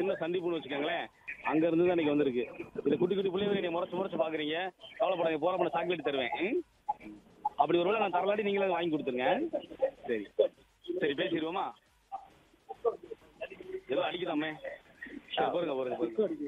சின்ன சந்திப்புன்னு வச்சுக்கோங்களேன் அங்க இருந்து தான் இன்னைக்கு வந்திருக்கு இது குட்டி குட்டி பிள்ளைங்க நீ முறைச்சு முறைச்சு பாக்குறீங்க கவலைப்படாங்க போற பண்ண சாக்லேட் தருவேன் ம்? அப்படி ஒருவேளை நான் தரலாட்டி நீங்களே வாங்கி கொடுத்துருங்க சரி சரி பேசிடுவோமா ஏதோ அடிக்குதாமே சரி, போருங்க போருங்க போருங்க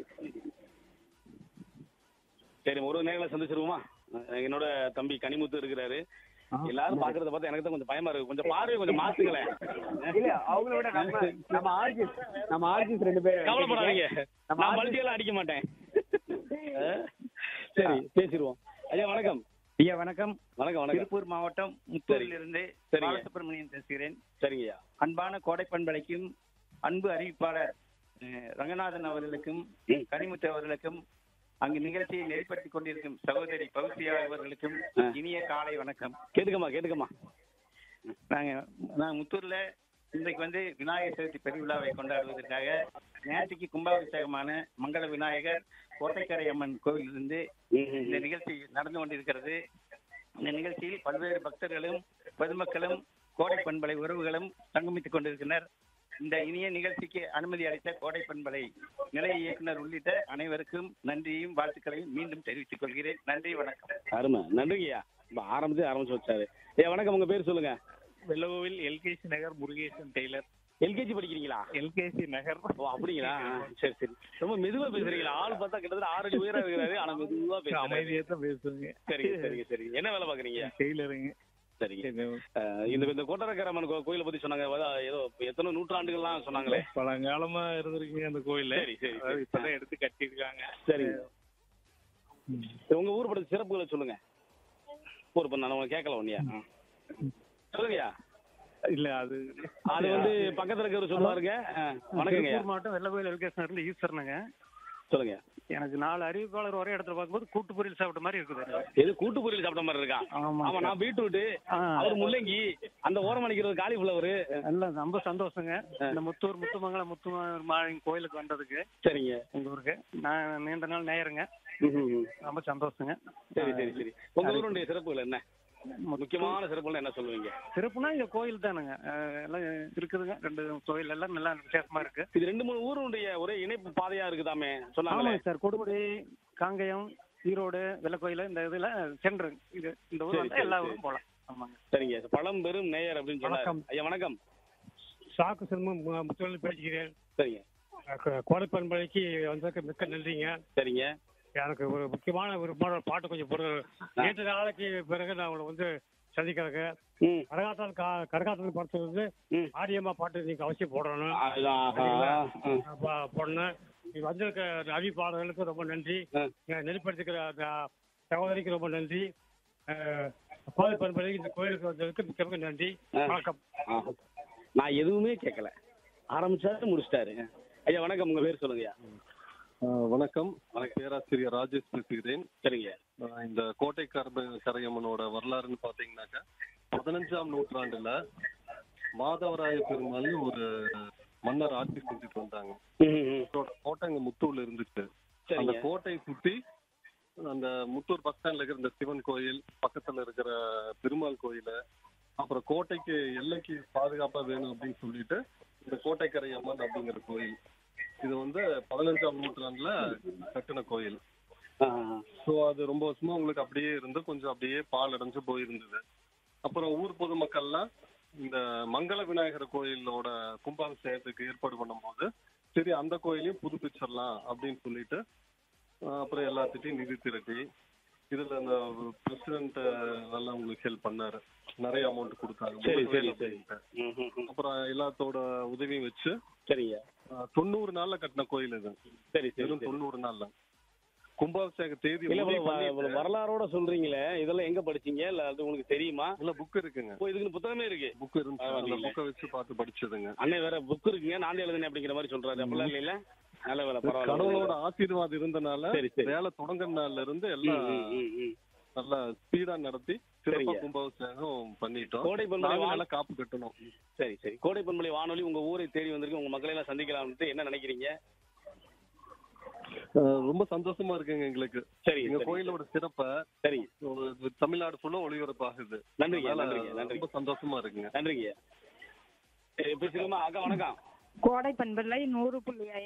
சரி ஒரு நேரில் சந்திச்சிருவோமா அஹ் என்னோட தம்பி கனிமுத்து இருக்கிறாரு எல்லாரும் பாக்குறத பார்த்தா எனக்கு தான் கொஞ்சம் பயமா இருக்கு கொஞ்சம் பார்வை கொஞ்சம் மாத்துங்களேன் இல்ல அவங்கள விட நம்ம நம்ம ஆர்ஜிஸ் நம்ம ஆர்ஜிஸ் ரெண்டு பேரும் கவலைப்படாதீங்க நம்ம நான் ஆர்ஜிஸ் மல்டியெல்லாம் அடிக்க மாட்டேன் அஹ் சரி பேசிடுவோம் ஐயா வணக்கம் ஐயா வணக்கம் வணக்கம் வணக்கம் திருப்பூர் மாவட்டம் முத்தூரிலிருந்து சரிங்க. பாலசுப்ரமணியன் பேசுகிறேன் சரிங்கய்யா அன்பான கோடை பண்பலைக்கும் அன்பு அறிவிப்பாளர் அஹ், ரங்கநாதன் அவர்களுக்கும் ம். கனிமுத்து அவர்களுக்கும் அங்கு நிகழ்ச்சியை நெறிப்படுத்திக் கொண்டிருக்கும் சகோதரி பகுதியா அவர்களுக்கும் ஆ. இனிய காலை வணக்கம் கேட்டுக்கம்மா கேட்டுக்கம்மா நாங்க நான் முத்தூர்ல இன்றைக்கு வந்து விநாயகர் சதுர்த்தி பெருவிழாவை கொண்டாடுவதற்காக நேற்றுக்கு கும்பாபிஷேகமான மங்கள விநாயகர் கோட்டைக்கரை அம்மன் கோவிலிருந்து இந்த நிகழ்ச்சி நடந்து கொண்டிருக்கிறது இந்த நிகழ்ச்சியில் பல்வேறு பக்தர்களும் பொதுமக்களும் கோடை பண்பலை உறவுகளும் சங்கமித்துக் கொண்டிருக்கின்றனர் இந்த இனிய நிகழ்ச்சிக்கு அனுமதி அளித்த கோடை பண்பலை நிலைய இயக்குனர் உள்ளிட்ட அனைவருக்கும் நன்றியும் வாழ்த்துக்களையும் மீண்டும் தெரிவித்துக் கொள்கிறேன் நன்றி வணக்கம் அருமை நன்றிங்கய்யா இப்ப ஆரம்பிச்சு ஆரம்பிச்சு வச்சாரு ஐயா வணக்கம் உங்க பேர் சொல்லுங்க Vellakovil LKC Nagar Murugesan tailor LKG படிக்கிறீங்களா எல்கேசி நகர் ஓ அப்படிங்களா சரி சரி ரொம்ப மெதுவா பேசுறீங்களா ஆள் பார்த்தா கிட்டத்தட்ட ஆறு அடி உயரம் இருக்கிறாரு ஆனா மெதுவா பேசுறாரு அமைதியா தான் பேசுங்க சரிங்க சரிங்க சரிங்க என்ன வேலை பாக்குறீங்க டெய்லருங்க சரிங்க அஹ் இந்த இந்த கோட்டரக்கரம்மன் கோ- கோயிலை பத்தி சொன்னாங்க அதான் ஏதோ எத்தனை நூற்றாண்டுகள்லாம் சொன்னாங்களே பழங்காலமா இருந்திருக்குங்க அந்த கோயில்ல சரி சரி அது சரி இப்பதான் எடுத்து கட்டியிருக்காங்க சரிங்க சரி, உங்க ஊர் படத்து சிறப்புகளை சொல்லுங்க ஊர் பண்ண நான் கேட்கல ஒன்னியா சொல்லுங்கய்யா இல்ல அது அது வந்து பக்கத்துல இருக்கிறவர் சொல்லுவாருங்க அஹ், வணக்கங்கய்யா திருப்பூர் மாவட்டம் வெள்ளகோயில் எல்கேசன் இருந்து ஈஸ்வரனுங்க சொல்லுங்க எனக்கு நாலு அறிவிப்பாளர் ஒரே இடத்துல பார்க்கும்போது கூட்டு பொரியல் சாப்பிட்ட மாதிரி இருக்குது எனக்கு. எது கூட்டு பொரியல் சாப்பிட்ட மாதிரி இருக்கா ஆமா ஆமா நான் பீட்ரூட் ஆ. அவர் முள்ளங்கி அந்த ஓரம் அடிக்கிறது காலிஃபிளவர் எல்லாம் ரொம்ப சந்தோஷங்க இந்த முத்தூர் முத்துமங்கலம் முத்துமாரி கோயிலுக்கு வந்ததுக்கு சரிங்க உங்க ஊருக்கு நான் நீண்ட நாள் நேயருங்க ம்ஹும். ரொம்ப சந்தோஷங்க சரி சரி சரி உங்க ஊருடைய சிறப்புகள் என்ன முக்கியமான சிறப்புகள் என்ன சொல்லுவீங்க சிறப்புனா இந்த கோயில் தானுங்க அஹ், எல்லாம் இருக்குதுங்க ரெண்டு கோயில் எல்லாம் நல்லா விசேஷமா இருக்கு இது ரெண்டு மூணு ஊருடைய ஒரே இணைப்பு பாதையா இருக்குதாமே சொன்னாங்களே ஆமாங்க சார் கொடுமுடி காங்கயம் ஈரோடு வெள்ளக்கோயில் இந்த இதுல சென்று இது இந்த ஊர் சரி, வந்து சரி, எல்லா சரி. ஊரும் போகலாம் ஆமாங்க சரிங்க பழம் பெரும் நேயர் அப்படின்னு சொன்னாரு வணக்கம். ஐயா வணக்கம் சாக்கு சிரமம் முத்தொழில் பேசுகிறேன் சரிங்க க- கோடை பண்பலைக்கு வந்ததுக்கு மிக்க நன்றிங்க சரிங்க எனக்கு ஒரு முக்கியமான ஒரு பாடல் பாட்டு கொஞ்சம் போடுற நேற்று நாளைக்கு பிறகு நான் உங்களை வந்து சந்திக்கிறேங்க ம் கரகாட்டம் கா- கரகாட்டம் படத்துல வந்து ம். ஆரியமா பாட்டு நீங்க அவசியம் போடணும் அதான், ஆஹா. ம். ப- போடணும் இது வந்திருக்க அறிவிப்பாளர்களுக்கு ரொம்ப நன்றி ஆ. இங்க நெறிப்படுத்திக்கிற அந்த சகோதரிக்கு ரொம்ப நன்றி அஹ், கோடை பண்பலைக்கு இந்த கோயிலுக்கு வந்ததுக்கு மிக்க மிக்க நன்றி ஆ. வணக்கம் ஆஹா. நான் எதுவுமே கேட்கல ஆரம்பிச்சாரு முடிச்சிட்டாரு ஐயா வணக்கம் உங்க பேர் சொல்லுங்கய்யா ஆஹ் வணக்கம் பேராசிரியர் ராஜேஷ் பேசுகிறேன் சரிங்க ஆஹ் இந்த கோட்டை கரப கரையம்மனோட வரலாறுன்னு பாத்தீங்கன்னாக்கா பதினஞ்சாம் நூற்றாண்டுல மாதவராய பெருமாள் ஒரு மன்னர் ஆட்சி செஞ்சுட்டு வந்தாங்க ம், ம். அவரோட கோட்டை இங்க முத்தூர்ல இருந்துச்சு அந்த சரிங்க கோட்டையை சுத்தி அந்த முத்தூர் பஸ் ஸ்டாண்ட்ல இருக்கிற இந்த சிவன் கோயில் பக்கத்துல இருக்கிற பெருமாள் கோயில் அப்புறம் கோட்டைக்கு எல்லைக்கு பாதுகாப்பா வேணும் அப்படின்னு சொல்லிட்டு இந்த கோட்டைக்கரை அம்மன் அப்படிங்கிற கோயில் இது வந்து பதினஞ்சாம் நூற்றாண்டுல கட்டின கோயில் ஆ, ஸோ அது ரொம்ப வருஷமா உங்களுக்கு அப்படியே இருந்து கொஞ்சம் அப்படியே பால் அடைஞ்சு போயிருந்தது அப்புறம் ஊர் பொதுமக்கள்லாம் இந்த மங்கள விநாயகர் கோயிலோட கும்பாபிஷேகத்துக்கு ஏற்பாடு பண்ணும்போது சரி அந்த கோயிலையும் புதுப்பிச்சிடலாம் அப்படின்னு சொல்லிட்டு ஆஹ் அப்புறம் எல்லாத்துட்டையும் நிதி திரட்டி இதுல இந்த பிரசிடென்ட் நல்லா உங்களுக்கு ஹெல்ப் பண்ணாரு நிறைய அமௌண்ட் கொடுத்தாங்க சரி, மூணு சரி, வேலை சரி. அப்படின்ட்டு. ம், ம், ம். அப்புறம் எல்லாத்தோட உதவியும் வச்சு சரிங்க ஆஹ் தொண்ணூறு நாள்ல கட்டின கோயில் இது சரி சரி வெறும் சரி. தொண்ணூறு நாள்ல கும்பாபிஷேக தேதி இல்ல முடிவு இவ்வளவு வ- பண்ணிட்டு- இவ்வளவு வரலாறோட சொல்றீங்களே இதெல்லாம் எங்க படிச்சீங்க இல்ல அது உங்களுக்கு தெரியுமா இல்ல புக் இருக்குங்க ஓ இதுக்கு புத்தகமே இருக்கு புக் இருந்துச்சு அந்த பரவாயில்லைங்க. புக்கை வச்சு பார்த்து படிச்சதுங்க அண்ணன் வேற புக் இருக்குங்க நான் எழுதுனேன் அப்படிங்கிற மாதிரி சொல்றாரு அப்படிலாம் இல்லைல்ல நல்ல வேலை கடவுளோட பரவாயில்ல ஆசீர்வாதம் இருந்தனால சரி சரி வேலை தொடங்குற நாள்ல இருந்து ம், எல்லாம் ம், ம், ம். நல்லா ஸ்பீடா நடத்தி சிறப்பா சரிங்க. கும்பாபிஷேகம் பண்ணிட்டோம் கோடை பண்பலை நாங்க வான நல்லா காப்பு கட்டணும் சரி சரி கோடை பண்பலை வானொலி உங்க ஊரை தேடி வந்திருக்கு உங்க மக்களை எல்லாம் சந்திக்கலாம்னு என்ன நினைக்கிறீங்க அஹ் ரொம்ப சந்தோஷமா இருக்குங்க எங்களுக்கு சரி எங்க சரி, கோயிலோட சிறப்பை சரி ஒரு தமிழ்நாடு ஃபுல்லா ஒளிபரப்பாகுது நன்றிங்க அதனால நன்றிங்க நன்றி ரொம்ப சந்தோஷமா இருக்குங்க நன்றிங்க சரி பேசுகிறோமா அக்கா வணக்கம் கோடை பண்பலை நூறு புள்ளி